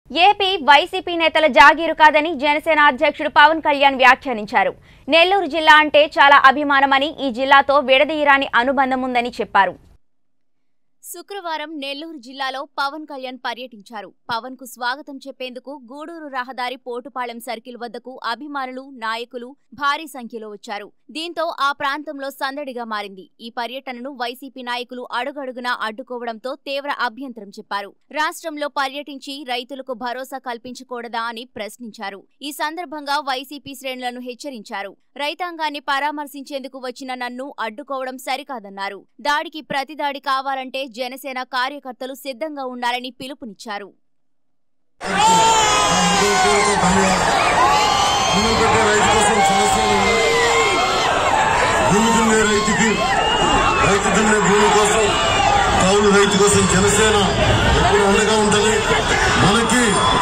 AP YCP నేతల జాగీరు కాదని జనసేన అధ్యక్షుడు పవన్ కళ్యాణ్ వ్యాఖ్యానించారు నెల్లూరు జిల్లా అంటే చాలా అభిమానమని ఈ జిల్లాతో విడదీయరాని అనుబంధం ఉందని చెప్పారు శుక్రవారం నెల్లూరు జిల్లాలో పవన్ కళ్యాణ్ పర్యటించారు పవన్ కు స్వాగతం చెప్పేందుకు గూడూరు రహదారి పోటుపాళెం సర్కిల్ వద్దకు అభిమానులు నాయకులు భారీ సంఖ్యలో వచ్చారు దీంతో ఆ ప్రాంతంలో సందడిగా మారింది ఈ పర్యటనను వైసీపీ నాయకులు అడుగడుగునా అడ్డుకోవడంతో తీవ్ర అభ్యంతరం చెప్పారు రాష్ట్రంలో పర్యటించి రైతులకు భరోసా కల్పించకూడదా అని ప్రశ్నించారు ఈ సందర్భంగా వైసీపీ శ్రేణులను హెచ్చరించారు రైతాంగాన్ని పరామర్శించేందుకు వచ్చిన నన్ను అడ్డుకోవడం సరికాదన్నారు దాడికి ప్రతిదాడి కావాలంటే జనసేన కార్యకర్తలు సిద్ధంగా ఉండాలని పిలుపునిచ్చారు భూమి పెట్టే రైతు కోసం సమస్యలు ఉన్నాయి. భూమి దున్నే రైతుకి రైతు దున్నే భూమి కోసం కౌలు రైతు కోసం జనసేన ఎప్పుడు అండగా ఉంటుంది మనకి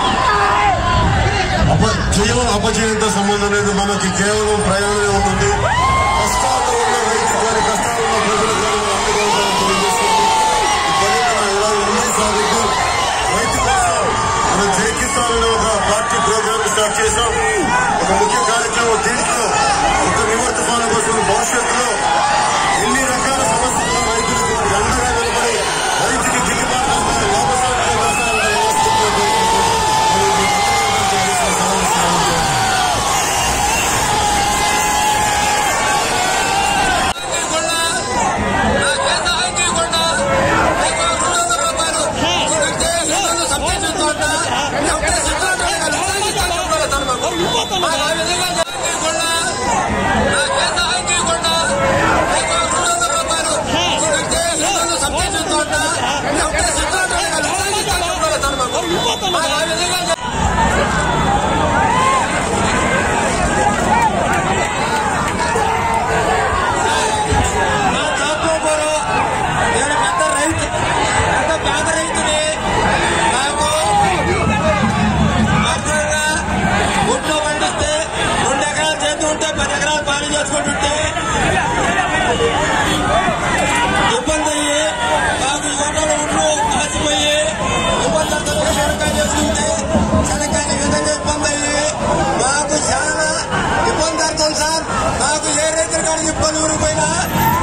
అప జయం అపజయంతో సంబంధం లేదు మనకి కేవలం ప్రయాణమే ఉంటుంది కష్టాల్లో ఉన్న రైతు గారి కష్టాల్లో ఉన్న ప్రజలు గారి అండగా ఉండాలని తెలియజేస్తుంది ఈ పర్యటన ఇలా ఉంది సాగుతూ రైతు కోసం మనం జై కిసాన్ అనే ఒక పార్టీ ప్రోగ్రామ్ స్టార్ట్ చేశాం ఒక ముఖ్య కార్యక్రమం దీంట్లో ఒక నివర్ తుఫాను కోసం భవిష్యత్తులో ఎన్ని రకాల సమస్యలు రైతులకు అండగా నిలబడి రైతుకి గిట్టుబాటు ధర, లాభసాటి వ్యవసాయ వ్యవస్థతో నా కాకోబోరు నేను పెద్ద రైతు పెద్ద పేద రైతుని నాకు ఆర్థికంగా ఒట్లో పండిస్తే రెండు ఎకరాలు చేతి ఉంటే పది ఎకరాలు పాలు చేసుకుంటుంటే ఇబ్బంది అయ్యి నాకు ఈ గొడవలు ఒట్లు కాసిపోయి ఇబ్బందులతో శనక్కాయ చేసుకుంటే శనక్కాయ విధంగా ఇబ్బంది అయ్యి నాకు చాలా ఇబ్బంది అవుతుంది సార్ నాకు ఏ రైతులు కానీ ఇబ్బంది ఊరిపోయినా